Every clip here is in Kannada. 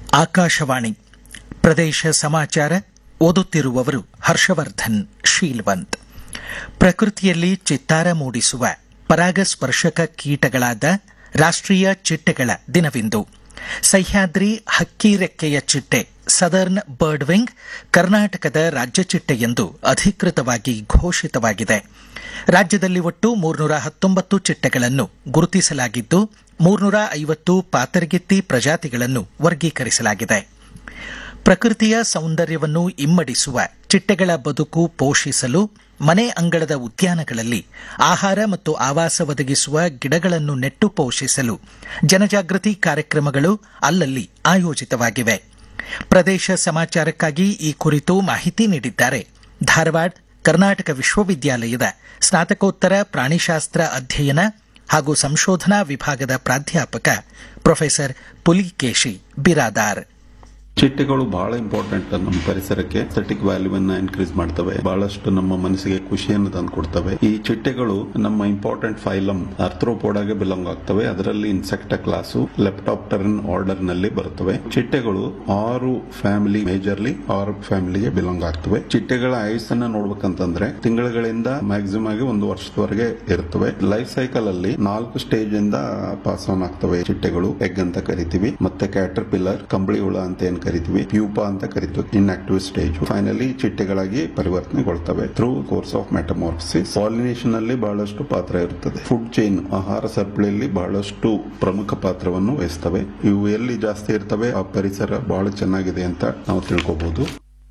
ಆಕಾಶವಾಣಿ ಪ್ರದೇಶ ಸಮಾಚಾರ ಓದುತ್ತಿರುವವರು ಹರ್ಷವರ್ಧನ್ ಶೀಲ್ವಂತ್ ಪ್ರಕೃತಿಯಲ್ಲಿ ಚಿತ್ತಾರ ಮೂಡಿಸುವ ಪರಾಗಸ್ಪರ್ಶಕ ಕೀಟಗಳಾದ ರಾಷ್ಟ್ರೀಯ ಚಿಟ್ಟೆಗಳ ದಿನವಿಂದು ಸಹ್ಯಾದ್ರಿ ಹಕ್ಕಿ ರೆಕ್ಕೆಯ ಚಿಟ್ಟೆ ಸದರ್ನ್ ಬರ್ಡ್ ವಿಂಗ್ ಕರ್ನಾಟಕದ ರಾಜ್ಯ ಚಿಟ್ಟೆ ಎಂದು ಅಧಿಕೃತವಾಗಿ ಘೋಷಿತವಾಗಿದೆ ರಾಜ್ಯದಲ್ಲಿ ಒಟ್ಟು ಮೂರ್ನೂರ ಹತ್ತೊಂಬತ್ತು ಚಿಟ್ಟೆಗಳನ್ನು ಗುರುತಿಸಲಾಗಿದ್ದು ಮೂರ್ನೂರ ಐವತ್ತು ಪಾತರಗಿತ್ತಿ ಪ್ರಜಾತಿಗಳನ್ನು ವರ್ಗೀಕರಿಸಲಾಗಿದೆ ಪ್ರಕೃತಿಯ ಸೌಂದರ್ಯವನ್ನು ಇಮ್ಮಡಿಸುವ ಚಿಟ್ಟೆಗಳ ಬದುಕು ಪೋಷಿಸಲು ಮನೆ ಅಂಗಳದ ಉದ್ಯಾನಗಳಲ್ಲಿ ಆಹಾರ ಮತ್ತು ಆವಾಸ ಒದಗಿಸುವ ಗಿಡಗಳನ್ನು ನೆಟ್ಟು ಪೋಷಿಸಲು ಜನಜಾಗೃತಿ ಕಾರ್ಯಕ್ರಮಗಳು ಅಲ್ಲಲ್ಲಿ ಆಯೋಜಿತವಾಗಿವೆ ಪ್ರದೇಶ ಸಮಾಚಾರಕ್ಕಾಗಿ ಈ ಕುರಿತು ಮಾಹಿತಿ ನೀಡಿದ್ದಾರೆ ಧಾರವಾಡ ಕರ್ನಾಟಕ ವಿಶ್ವವಿದ್ಯಾಲಯದ ಸ್ನಾತಕೋತ್ತರ ಪ್ರಾಣಿಶಾಸ್ತ್ರ ಅಧ್ಯಯನ ಹಾಗೂ ಸಂಶೋಧನಾ ವಿಭಾಗದ ಪ್ರಾಧ್ಯಾಪಕ ಪ್ರೊಫೆಸರ್ ಪುಲಿಕೇಶಿ ಬಿರಾದಾರ್ ಚಿಟ್ಟೆಗಳು ಬಹಳ ಇಂಪಾರ್ಟೆಂಟ್ ನಮ್ಮ ಪರಿಸರಕ್ಕೆ ಸೆಟಿಕ್ ವ್ಯಾಲ್ಯೂವನ್ನ ಇನ್ಕ್ರೀಸ್ ಮಾಡ್ತವೆ ಬಹಳಷ್ಟು ನಮ್ಮ ಮನಸ್ಸಿಗೆ ಖುಷಿಯನ್ನು ತಂದು ಕೊಡ್ತವೆ ಈ ಚಿಟ್ಟೆಗಳು ನಮ್ಮ ಇಂಪಾರ್ಟೆಂಟ್ ಫೈಲಮ್ ಅರ್ಥ್ರೋಪೋಡಾಗೆ ಬಿಲಾಂಗ್ ಆಗ್ತವೆ ಅದರಲ್ಲಿ ಇನ್ಸೆಕ್ಟ ಕ್ಲಾಸು ಲೆಪ್ಟಾಪ್ಟರನ್ ಆರ್ಡರ್ ನಲ್ಲಿ ಬರುತ್ತವೆ ಚಿಟ್ಟೆಗಳು ಆರು ಫ್ಯಾಮಿಲಿ ಮೇಜರ್ಲಿ ಆರು ಫ್ಯಾಮಿಲಿಗೆ ಬಿಲಾಂಗ್ ಆಗ್ತವೆ ಚಿಟ್ಟೆಗಳ ಆಯುಸ್ಸನ್ನ ನೋಡ್ಬೇಕಂತಂದ್ರೆ ತಿಂಗಳುಗಳಿಂದ ಮ್ಯಾಕ್ಸಿಮಮ್ ಆಗಿ ಒಂದು ವರ್ಷದವರೆಗೆ ಇರುತ್ತವೆ ಲೈಫ್ ಸೈಕಲ್ ಅಲ್ಲಿ ನಾಲ್ಕು ಸ್ಟೇಜ್ ಇಂದ ಪಾಸ್ ಆನ್ ಆಗ್ತವೆ ಚಿಟ್ಟೆಗಳು ಎಗ್ ಅಂತ ಕರಿತೀವಿ ಮತ್ತೆ ಕ್ಯಾಟರ್ ಪಿಲ್ಲರ್ ಕಂಬಳಿ ಹುಳ ಅಂತ ಏನ್ ಕರಿತೀವಿ ಪ್ಯೂಪಾ ಅಂತ ಕರಿತೀವಿ ಇನ್ಆಕ್ಟಿವ್ ಸ್ಟೇಜ್ ಫೈನಲಿ ಚಿಟ್ಟೆಗಳಾಗಿ ಪರಿವರ್ತನೆಗೊಳ್ತವೆ through course of metamorphosis pollination ಅಲ್ಲಿ ಬಹಳಷ್ಟು ಪಾತ್ರ ಇರುತ್ತದೆ ಫುಡ್ ಚೈನ್ ಆಹಾರ ಸರಪಳಿಯಲ್ಲಿ ಬಹಳಷ್ಟು ಪ್ರಮುಖ ಪಾತ್ರವನ್ನು ವಹಿಸ್ತವೆ ಇವು ಎಲ್ಲಿ ಜಾಸ್ತಿ ಇರ್ತವೆ ಆ ಪರಿಸರ ಬಹಳ ಚೆನ್ನಾಗಿದೆ ಅಂತ ನಾವು ತಿಳ್ಕೋಬಹುದು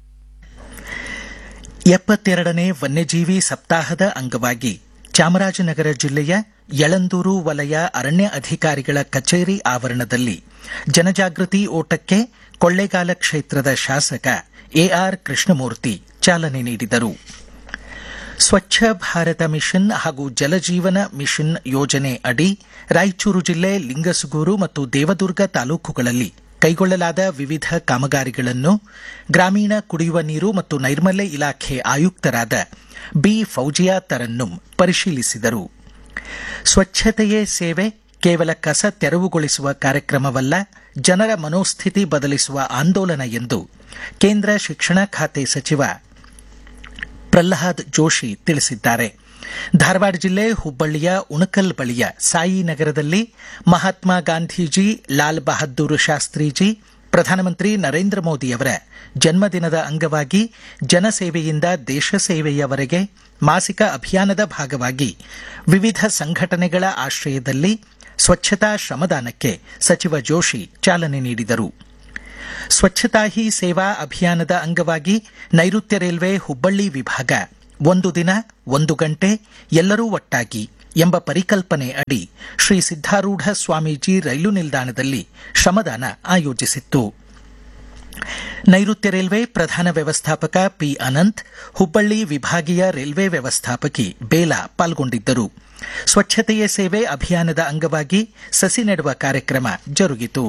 ಎಪ್ಪತ್ತೆರಡನೇ ವನ್ಯಜೀವಿ ಸಪ್ತಾಹದ ಅಂಗವಾಗಿ ಚಾಮರಾಜನಗರ ಜಿಲ್ಲೆಯ ಯಳಂದೂರು ವಲಯ ಅರಣ್ಯ ಅಧಿಕಾರಿಗಳ ಕಚೇರಿ ಆವರಣದಲ್ಲಿ ಜನಜಾಗೃತಿ ಓಟಕ್ಕೆ ಕೊಳ್ಳೇಗಾಲ ಕ್ಷೇತ್ರದ ಶಾಸಕ ಎಆರ್ ಕೃಷ್ಣಮೂರ್ತಿ ಚಾಲನೆ ನೀಡಿದರು ಸ್ವಚ್ಛ ಭಾರತ ಮಿಷನ್ ಹಾಗೂ ಜಲಜೀವನ ಮಿಷನ್ ಯೋಜನೆ ಅಡಿ ರಾಯಚೂರು ಜಿಲ್ಲೆ ಲಿಂಗಸುಗೂರು ಮತ್ತು ದೇವದುರ್ಗ ತಾಲೂಕುಗಳಲ್ಲಿ ಕೈಗೊಳ್ಳಲಾದ ವಿವಿಧ ಕಾಮಗಾರಿಗಳನ್ನು ಗ್ರಾಮೀಣ ಕುಡಿಯುವ ನೀರು ಮತ್ತು ನೈರ್ಮಲ್ಯ ಇಲಾಖೆ ಆಯುಕ್ತರಾದ ಬಿ ಫೌಜಿಯಾ ತರನ್ನುಂ ಪರಿಶೀಲಿಸಿದರು ಸ್ವಚ್ಛತೆಯೇ ಸೇವೆ ಕೇವಲ ಕಸ ತೆರವುಗೊಳಿಸುವ ಕಾರ್ಯಕ್ರಮವಲ್ಲ ಜನರ ಮನೋಸ್ಥಿತಿ ಬದಲಿಸುವ ಆಂದೋಲನ ಎಂದು ಕೇಂದ್ರ ಶಿಕ್ಷಣ ಖಾತೆ ಸಚಿವ ಪ್ರಹ್ಲಾದ್ ಜೋಶಿ ತಿಳಿಸಿದ್ದಾರೆ ಧಾರವಾಡ ಜಿಲ್ಲೆ ಹುಬ್ಬಳ್ಳಿಯ ಉಣಕಲ್ ಬಳಿಯ ಸಾಯಿ ನಗರದಲ್ಲಿ ಮಹಾತ್ಮ ಗಾಂಧೀಜಿ ಲಾಲ್ ಬಹದ್ದೂರ್ ಶಾಸ್ತ್ರೀಜಿ ಪ್ರಧಾನಮಂತ್ರಿ ನರೇಂದ್ರ ಮೋದಿಯವರ ಜನ್ಮದಿನದ ಅಂಗವಾಗಿ ಜನಸೇವೆಯಿಂದ ದೇಶ ಸೇವೆಯವರೆಗೆ ಮಾಸಿಕ ಅಭಿಯಾನದ ಭಾಗವಾಗಿ ವಿವಿಧ ಸಂಘಟನೆಗಳ ಆಶ್ರಯದಲ್ಲಿ ಸ್ವಚ್ಛತಾ ಶ್ರಮದಾನಕ್ಕೆ ಸಚಿವ ಜೋಶಿ ಚಾಲನೆ ನೀಡಿದರು ಸ್ವಚ್ಛತಾ ಹಿ ಸೇವಾ ಅಭಿಯಾನದ ಅಂಗವಾಗಿ ನೈಋತ್ಯ ರೈಲ್ವೆ ಹುಬ್ಬಳ್ಳಿ ವಿಭಾಗ ಒಂದು ದಿನ ಒಂದು ಗಂಟೆ ಎಲ್ಲರೂ ಒಟ್ಟಾಗಿ ಎಂಬ ಪರಿಕಲ್ಪನೆ ಅಡಿ ಶ್ರೀ ಸಿದ್ದಾರೂಢ ಸ್ವಾಮೀಜಿ ರೈಲು ನಿಲ್ದಾಣದಲ್ಲಿ ಶ್ರಮದಾನ ಆಯೋಜಿಸಿತ್ತು ನೈಋತ್ಯ ರೈಲ್ವೆ ಪ್ರಧಾನ ವ್ಯವಸ್ಥಾಪಕ ಪಿ ಅನಂತ್ ಹುಬ್ಬಳ್ಳಿ ವಿಭಾಗೀಯ ರೈಲ್ವೆ ವ್ಯವಸ್ಥಾಪಕಿ ಬೇಲಾ ಪಾಲ್ಗೊಂಡಿದ್ದರು ಸ್ವಚ್ಛತೆಯೇ ಸೇವೆ ಅಭಿಯಾನದ ಅಂಗವಾಗಿ ಸಸಿ ನೆಡುವ ಕಾರ್ಯಕ್ರಮ ಜರುಗಿತು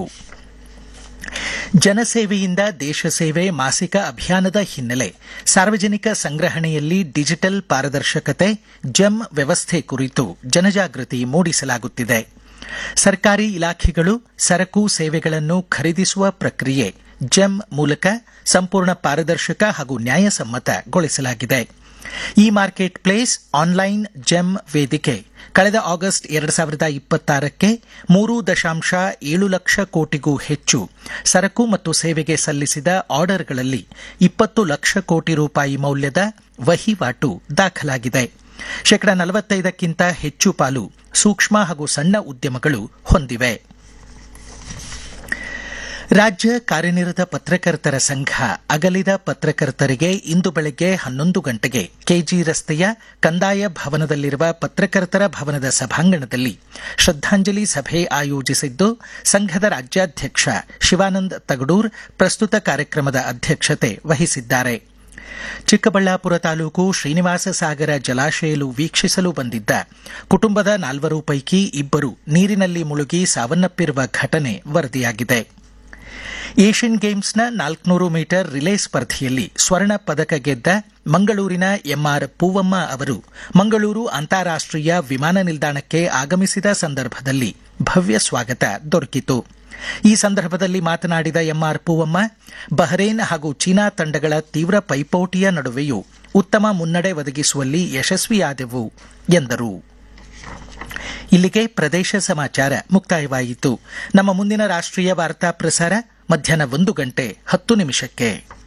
ಜನಸೇವೆಯಿಂದ ದೇಶ ಸೇವೆ ಮಾಸಿಕ ಅಭಿಯಾನದ ಹಿನ್ನೆಲೆ ಸಾರ್ವಜನಿಕ ಸಂಗ್ರಹಣೆಯಲ್ಲಿ ಡಿಜಿಟಲ್ ಪಾರದರ್ಶಕತೆ ಜೆಮ್ ವ್ಯವಸ್ಥೆ ಕುರಿತು ಜನಜಾಗೃತಿ ಮೂಡಿಸಲಾಗುತ್ತಿದೆ ಸರ್ಕಾರಿ ಇಲಾಖೆಗಳು ಸರಕು ಸೇವೆಗಳನ್ನು ಖರೀದಿಸುವ ಪ್ರಕ್ರಿಯೆ ಜೆಮ್ ಮೂಲಕ ಸಂಪೂರ್ಣ ಪಾರದರ್ಶಕ ಹಾಗೂ ನ್ಯಾಯಸಮ್ಮತಗೊಳಿಸಲಾಗಿದೆ e marketplace online GeM ವೇದಿಕೆ ಕಳೆದ ಆಗಸ್ಟ್ ಎರಡು ಸಾವಿರದ ಇಪ್ಪತ್ತಾರಕ್ಕೆ ಮೂರು ದಶಾಂಶ ಏಳು ಲಕ್ಷ ಕೋಟಿಗೂ ಹೆಚ್ಚು ಸರಕು ಮತ್ತು ಸೇವೆಗೆ ಸಲ್ಲಿಸಿದ ಆರ್ಡರ್ಗಳಲ್ಲಿ ಇಪ್ಪತ್ತು ಲಕ್ಷ ಕೋಟಿ ರೂಪಾಯಿ ಮೌಲ್ಯದ ವಹಿವಾಟು ದಾಖಲಾಗಿದೆ ಶೇಕಡ ನಲವತ್ತೈದಕ್ಕಿಂತ ಹೆಚ್ಚು ಪಾಲು ಸೂಕ್ಷ್ಮ ಹಾಗೂ ಸಣ್ಣ ಉದ್ಯಮಗಳು ಹೊಂದಿವೆ ರಾಜ್ಯ ಕಾರ್ಯನಿರತ ಪತ್ರಕರ್ತರ ಸಂಘ ಅಗಲಿದ ಪತ್ರಕರ್ತರಿಗೆ ಇಂದು ಬೆಳಗ್ಗೆ ಹನ್ನೊಂದು ಗಂಟೆಗೆ ಕೆಜಿ ರಸ್ತೆಯ ಕಂದಾಯ ಭವನದಲ್ಲಿರುವ ಪತ್ರಕರ್ತರ ಭವನದ ಸಭಾಂಗಣದಲ್ಲಿ ಶ್ರದ್ದಾಂಜಲಿ ಸಭೆ ಆಯೋಜಿಸಿದ್ದು ಸಂಘದ ರಾಜ್ಯಾಧ್ಯಕ್ಷ ಶಿವಾನಂದ್ ತಗಡೂರ್ ಪ್ರಸ್ತುತ ಕಾರ್ಯಕ್ರಮದ ಅಧ್ಯಕ್ಷತೆ ವಹಿಸಿದ್ದಾರೆ ಚಿಕ್ಕಬಳ್ಳಾಪುರ ತಾಲೂಕು ಶ್ರೀನಿವಾಸ ಸಾಗರ ಜಲಾಶಯಲು ವೀಕ್ಷಿಸಲು ಬಂದಿದ್ದ ಕುಟುಂಬದ ನಾಲ್ವರು ಪೈಕಿ ಇಬ್ಬರು ನೀರಿನಲ್ಲಿ ಮುಳುಗಿ ಸಾವನ್ನಪ್ಪಿರುವ ಘಟನೆ ವರದಿಯಾಗಿದೆ ಏಷ್ಯನ್ ಗೇಮ್ಸ್ನ ನಾಲ್ಕುನೂರು ಮೀಟರ್ ರಿಲೇ ಸ್ಪರ್ಧೆಯಲ್ಲಿ ಸ್ವರ್ಣ ಪದಕ ಗೆದ್ದ ಮಂಗಳೂರಿನ ಎಂಆರ್ ಪೂವಮ್ಮ ಅವರು ಮಂಗಳೂರು ಅಂತಾರಾಷ್ಟೀಯ ವಿಮಾನ ನಿಲ್ದಾಣಕ್ಕೆ ಆಗಮಿಸಿದ ಸಂದರ್ಭದಲ್ಲಿ ಭವ್ಯ ಸ್ವಾಗತ ದೊರಕಿತು ಈ ಸಂದರ್ಭದಲ್ಲಿ ಮಾತನಾಡಿದ ಎಂಆರ್ ಪೂವಮ್ಮ ಬಹರೇನ್ ಹಾಗೂ ಚೀನಾ ತಂಡಗಳ ತೀವ್ರ ಪೈಪೋಟಿಯ ನಡುವೆಯೂ ಉತ್ತಮ ಮುನ್ನಡೆ ಒದಗಿಸುವಲ್ಲಿ ಯಶಸ್ವಿಯಾದೆವು ಎಂದರು ಇಲ್ಲಿಗೆ ಪ್ರದೇಶ ಸಮಾಚಾರ ಮುಕ್ತಾಯವಾಯಿತು ನಮ್ಮ ಮುಂದಿನ ರಾಷ್ಟ್ರೀಯ ವಾರ್ತಾ ಪ್ರಸಾರ ಮಧ್ಯಾಹ್ನ ಒಂದು ಗಂಟೆ ಹತ್ತು ನಿಮಿಷಕ್ಕೆ